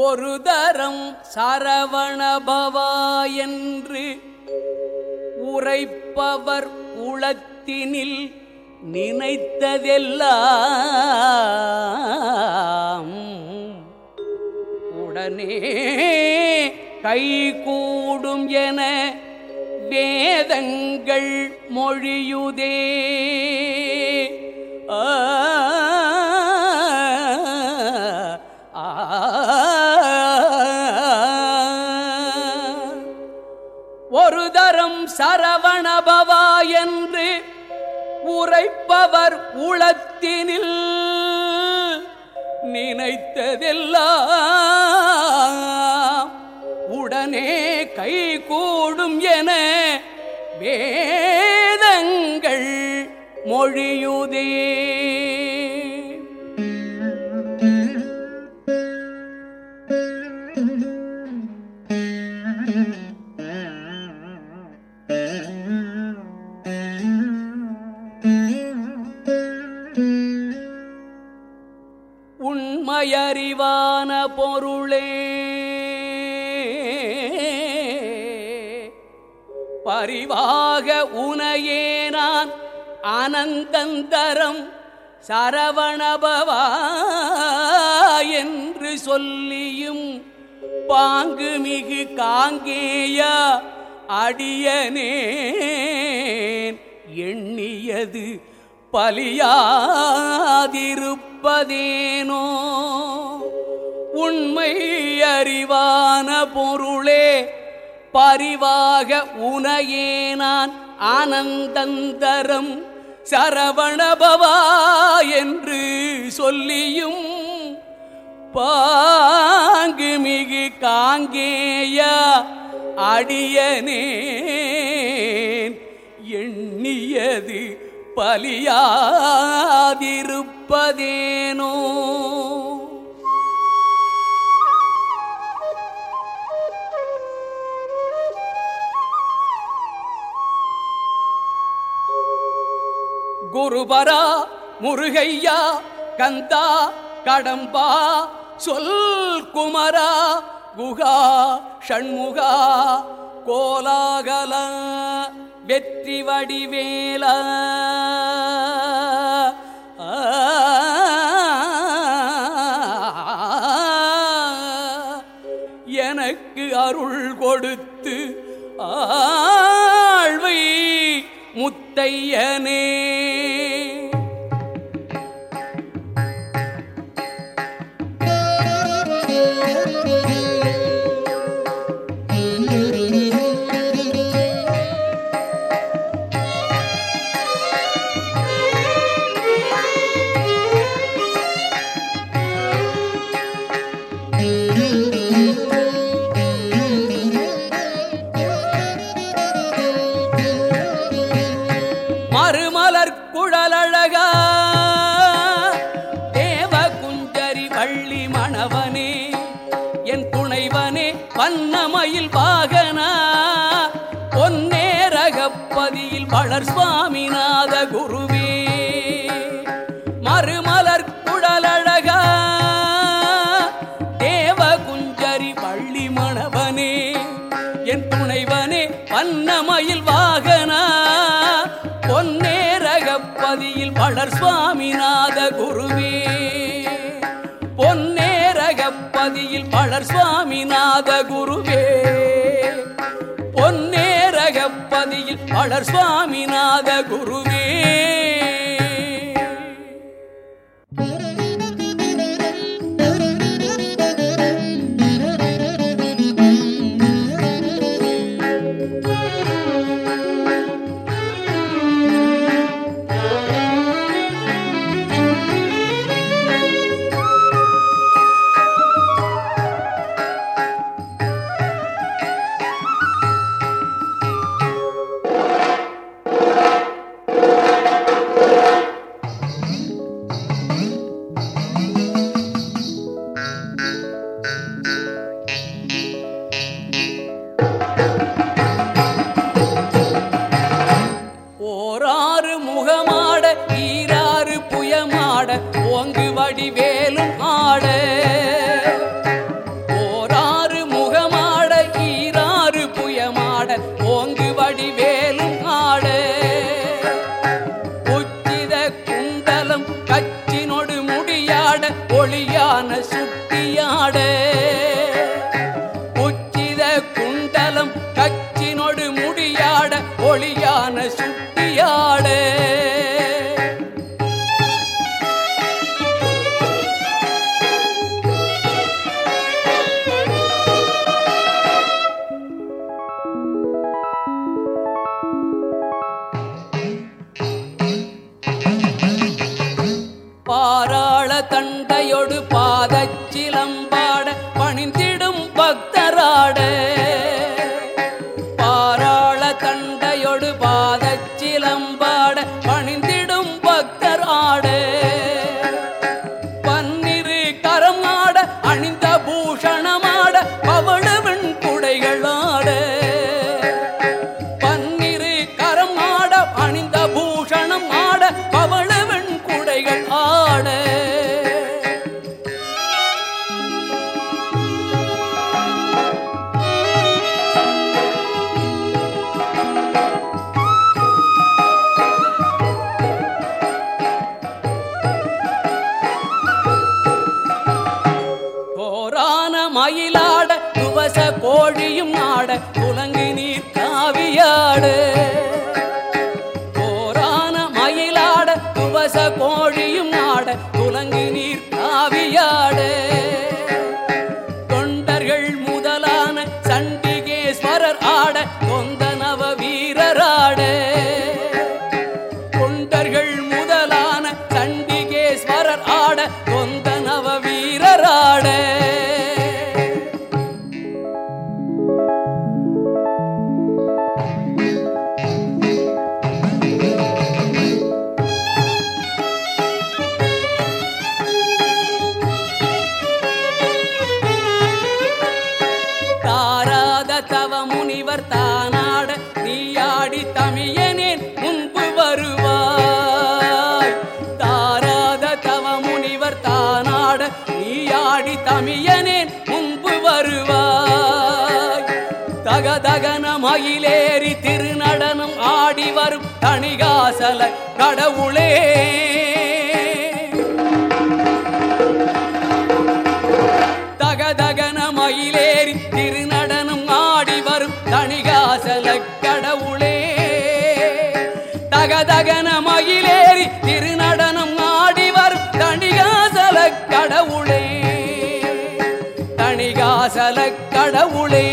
ஒரு தரம் சரவணபவா என்று உரைப்பவர் உளத்தினில் நினைத்ததெல்லாம் உடனே கைகூடும் என வேதங்கள் மொழியுதே ஆ, ஆ, ஒரு தரம் சரவணபவா என்று உரைப்பவர் உளத்தினில் நினைத்ததெல்லாம் உடனே கைகூடும் என வேதங்கள் மொழியுதே உண்மையறிவான பொருளே பரிவாக உனையே நான் அனந்தந்தரம் சரவணபவா என்று சொல்லியும் பாங்கு மிகு காங்கேயா அடியனேன் எண்ணியது பலியாதிருப்பதேனோ உண்மை அறிவான பொருளே பரிவாக உனையே நான் ஆனந்தந்தரம் சரவணபவா என்று சொல்லியும் பாங்கு மிகு காங்கேயா அடியனேன் எண்ணியது பலியாதிருப்பதேனோ குருபரா முருகையா கந்தா கடம்பா சொல் குமரா குகா ஷண்முகா கோலாகல வெற்றி வடிவேல எனக்கு அருள் கொடுத்து ஆழ்வை முத்தையனே மறுமலர் குழலழகா தேவ குஞ்சரி வள்ளி மணவனே என் துணைவனே வண்ணமயில் வாகனா பொன்னேரகப்பதியில் வளர் சுவாமிநாத குருவே மறுமலர் குழலழகா தேவ குஞ்சரி வள்ளி மணவனே என் துணைவனே வண்ணமயில் வாகனா பொன்னேரகப்பதியில் வளர் சுவாமிநாத குருவே பொன்னேரகப்பதியில் வளர் சுவாமிநாத குருவே பொன்னேரகப்பதியில் வளர் சுவாமிநாத குருவே ஓராறு முகமாட ஈராறு புயமாட ஓங்கு வடிவேலும் ஆட பாதச்சிலம்பாட பணிந்திடும் பக்தராட பாராள தண்டையொடு பாதச்சிலம்பாட பணிந்திடும் பக்தர் ஆட பன்னிரு கரம் ஆட அணிந்த பூஷணமாட பவளவன் குடைகளாட பன்னிரு கரம் ஆட அணிந்த பூஷணம் ஆட பவளவன் குடைகள் ஆட போரான மயிலாட துவச கோழியும் ஆட குலங்கு நீர் காவியாட போரான மயிலாட துவச கோழியும் ஆட குலங்கு நீர் காவியாட தொண்டர்கள் முதலான சண்டிகேஸ்வரர் ஆட கொந்த நவ வீரராட தொண்டர்கள் முதலான சண்டிகேஸ்வரர் ஆட கொந்த நவ வீரராட தாராத தவ முனிவர் தானாட நீயாடி தமியனேன் முன்பு வருவாய் தாராத தவ முனிவர் தானாட நீயாடி தமியனேன் முன்பு வருவாய் தகதகன மயிலேறி திருநடனம் ஆடி வரும் தணிகாசல கடவுளே தகதகன மயிலேறி திருநடனம் ஆடி வரும் தணிகாசல கடவுளே தகதகன மயிலேறி திருநடனம் ஆடி வரும் தணிகாசல கடவுளே தணிகாசல கடவுளே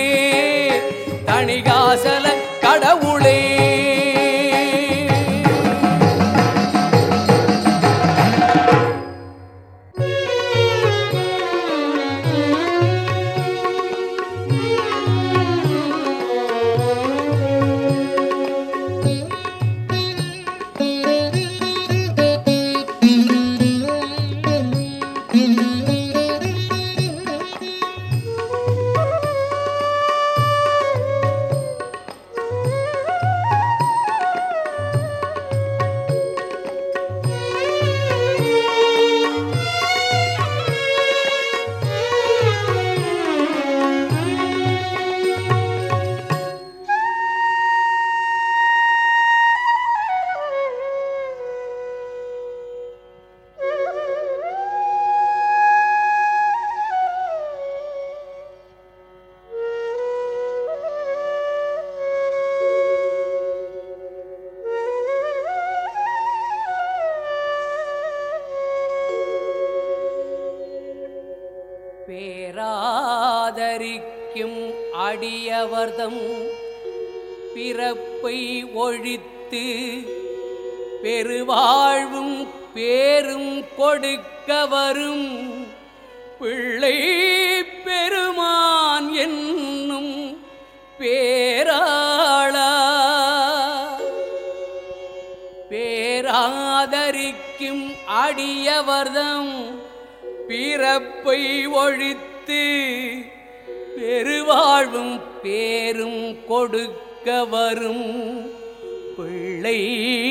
தணிகாசல கடவுளே பேராதரிக்கும் அடியவர்தம் பிறப்பை ஒழித்து பெருவாழ்வும் பேரும் கொடுக்க வரும் பிள்ளை பெருமான் என்னும் பேராளா பேராதரிக்கும் அடியவர்தம் பிறப்பை ஒழித்து பெருவாழ்வும் பேரும் கொடுக்க வரும் பிள்ளை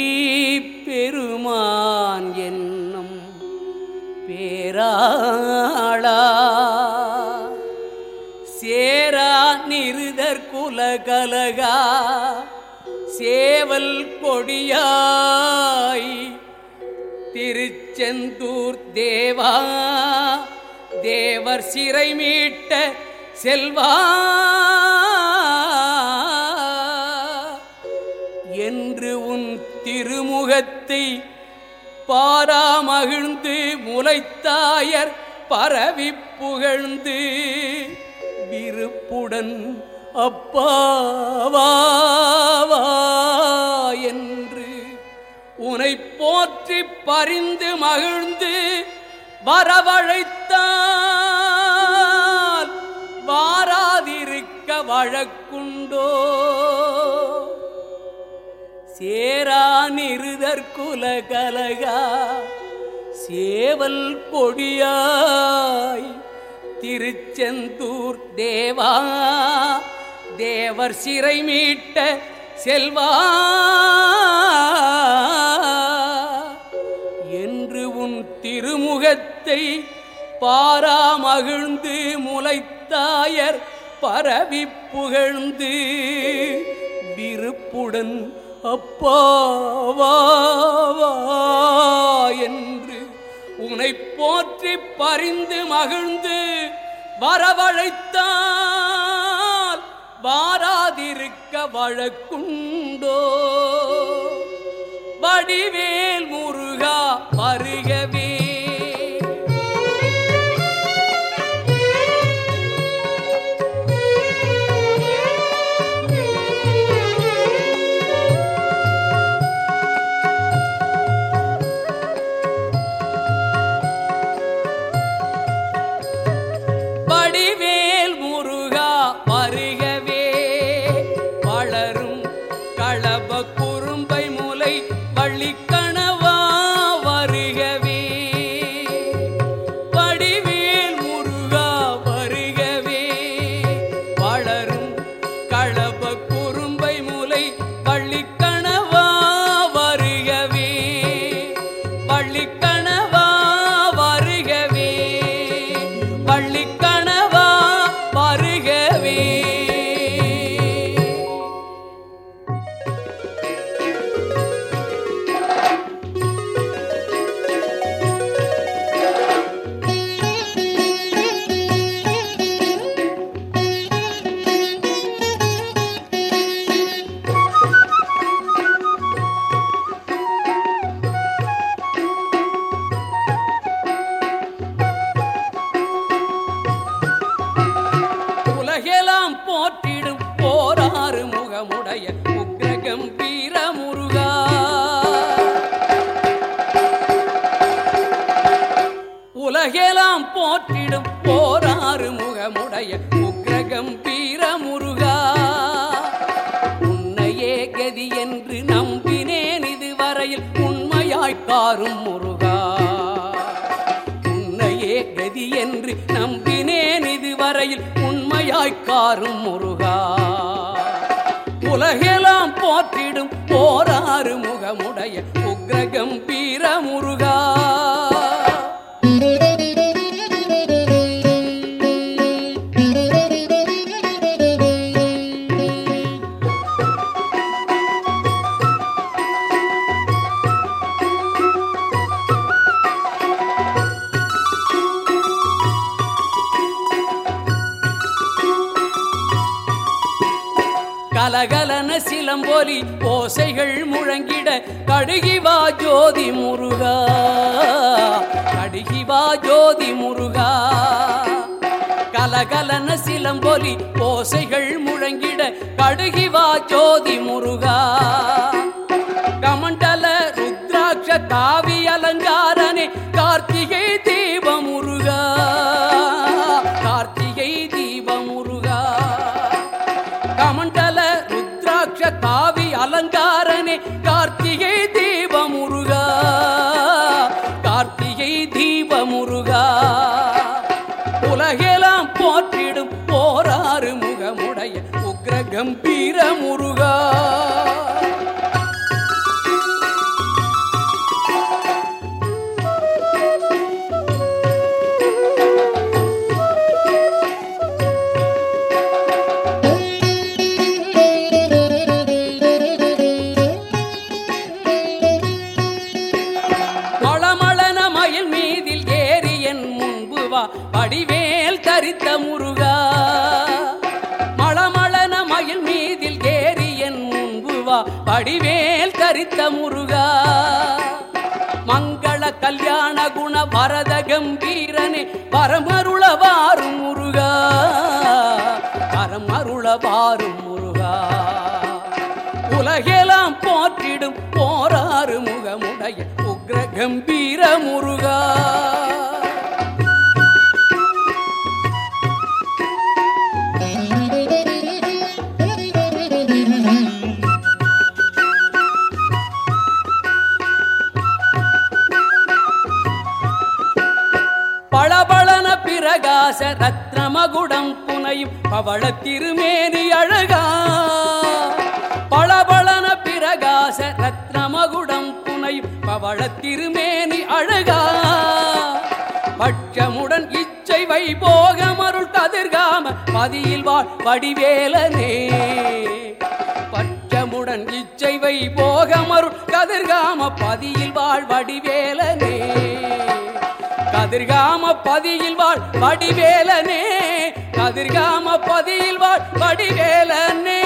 பெருமான் என்னும் பேராளா சேரா நிருதர் குலகலகா சேவல் கொடியாய் திருச்செந்தூர் தேவா தேவர் சிறை மீட்ட செல்வா என்று உன் திருமுகத்தை பாராமகிழ்ந்து முளைத்தாயர் பரவி புகழ்ந்து விருப்புடன் அப்பாவா என்று உனை போற்றி பரிந்து மகிழ்ந்து வரவழைத்தால் வாராதிருக்க வழக்குண்டோ சேரா நிருதற்குல கலகா சேவல் கொடியாய் திருச்செந்தூர் தேவா தேவர் சிறை மீட்ட செல்வா என்று உன் திருமுகத்தை பாராமகிழ்ந்து முளைத்தாயர் பரவி புகழ்ந்து விருப்புடன் அப்பாவா என்று உனை போற்றி பரிந்து மகிழ்ந்து வரவழைத்தால் வாராதிருக்க வழக்குண்டோ வடிவேல் முருகா வருகவே வடிவேல் முருகா வருகவே வளரும் களப குறும்பை முலை வள்ளிக்கணவா வருகவே வடிவேல் முருகா வருகவே வளரும் களப குறும்பை முலை வள்ளிக்கணவா வருகவே வள்ளிக்கணவா வருகவே வள்ளிக்கணவா வருகவே உலகெல்லாம் போற்றிடும் போராறு முகமுடைய உக்ரகம் வீர முருகா உலகெல்லாம் போற்றிடும் போராறு முகமுடைய உக்ரகம் வீர முருகா உன்னையே கதி என்று நம்பினேன் இதுவரையில் உண்மையாய் காரும் முருகா உன்னையே கதி என்று நம்பினேன் இதுவரையில் உண்மையாய் காரும் முருகா உலகெல்லாம் போற்றிடும் போராறு முகமுடைய உக்ரகம் வீர முருகா கலகலன சிலம்பொலி ஓசைகள் முழங்கிட கடுகிவா ஜோதி முருகா கடுகிவா ஜோதி முருகா கலகலன சிலம்பொலி ஓசைகள் முழங்கிட கடுகிவா ஜோதி முருகா கமண்டல ருத்ராட்ச காவி அலங்காரனே கார்த்திகை தீப முருகா கார்த்திகை தீப முருகா கமண்டல ருத்ராட்ச காவி அலங்காரனே கார்த்திகை தீப முருகா கார்த்திகை தீப முருகா உலகெல்லாம் போற்றிடும் போராறு முகமுடைய உக்ர கம்பீர முருகா மளமளன மயில் மீதில் ஏறி என் முன்பு வா வடிவேல் தரித்த முருகா மளமளன மயில் மீதில் ஏறி என் முன்பு வா வடிவேல் தரித்த முருகா மங்கள கல்யாண குண வரத கம்பீரனே வரமருள வாரும் முருகா வரமருள வாரும் முருகா உலகெல்லாம் போற்றிடும் போராறு முகமுடைய உக்ர கம்பீர முருகா பிரகாச ரத்னமகுடம் புனையும் பவள திருமேனி அழகா பளபளன பிரகாச ரத்னமகுடம் புனையும் பவள திருமேனி அழகா பட்சமுடன் இச்சை வைபோகமருள் கதிர்காம பதியில் வாழ் வடிவேலனே பட்சமுடன் இச்சை வைபோகமருள் கதிர்காம பதியில் வாழ் வடிவேலனே கதிர்காம பதியில் வாழ் வடிவேலனே கதிர்காம பதியில் வாழ் வடிவேலனே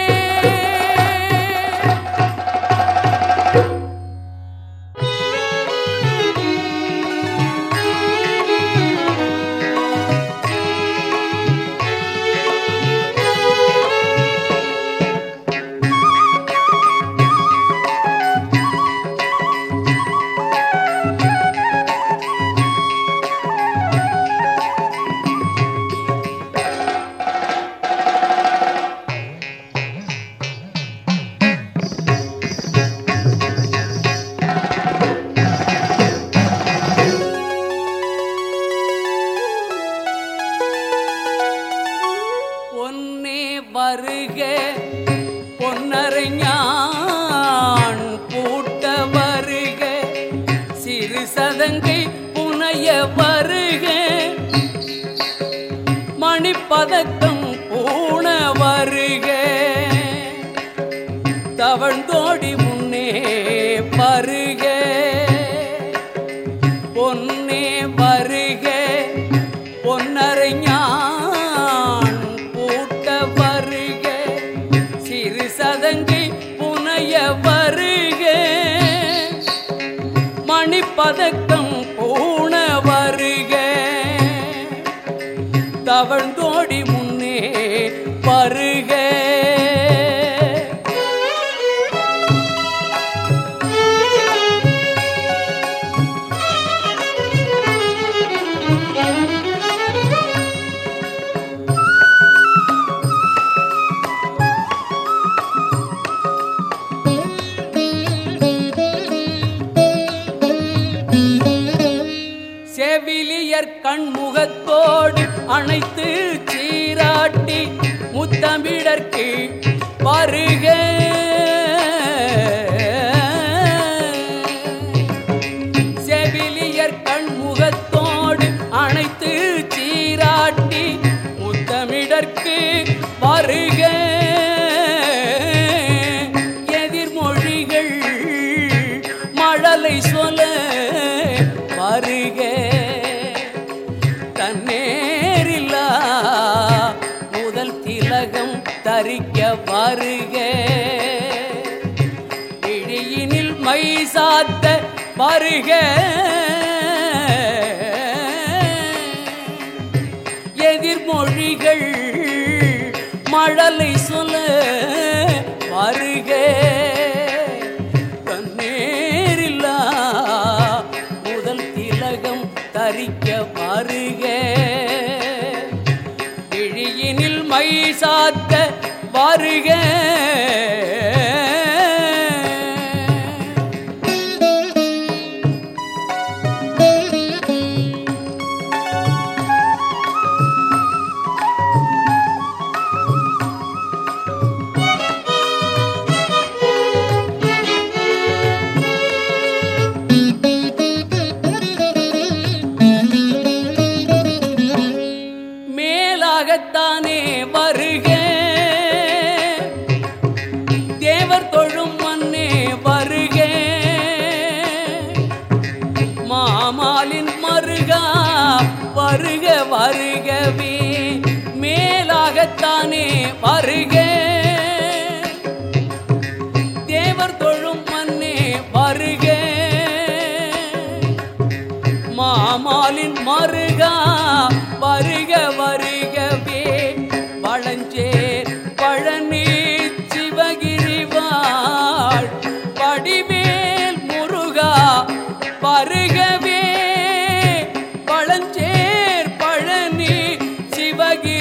பொன்னே வருக பொன்னரைஞான் பூட்ட வருக சிறு சதங்கை புனைய வருக மணிப்பதக்கம் பூண வருக தவழ்ந்தோடி முன்னே வருக பொன்னே வருக பொன்னரைஞான் பூட்ட வருக சிறு சதங்கை புனைய வருக மணிப்பதக்கம் பூண வருக தவழ்ந்தோடி முன்னே வருக செவிலியர் கண்முகத்தோடு அணைத்து சீராட்டி முத்தமிழற்கு வருக செவிலியர் கண்முகத்தோடு அணைத்து சீராட்டி முத்தமிழற்கு வருக எதிர்மொழிகள் மழலை சொல்ல வருக தன்னேரில்லா முதல் திலகம் தரிக்க வருக இழியினில் மை சாத்த வருக எதிர்மொழிகள் மழலை சொல்ல வருக கண்ணேரில்லா முதல் திலகம் தரிக்க வருக இழியினில் மை சாத்த வருக மேலாகத்தானே வருக தேவர் தொழும் மண்ணே வருக மாமாலின் மருகா வருக வருகவே மேலாகத்தானே வருக தேவர் தொழும் மண்ணே வருக மாமாலின் மருகா வருக வருகவே வளஞ்சேர் பழனி சிவகிரி வாழ் படிவேல் முருகா வருகவே பழஞ்சேர் பழனி சிவகிரி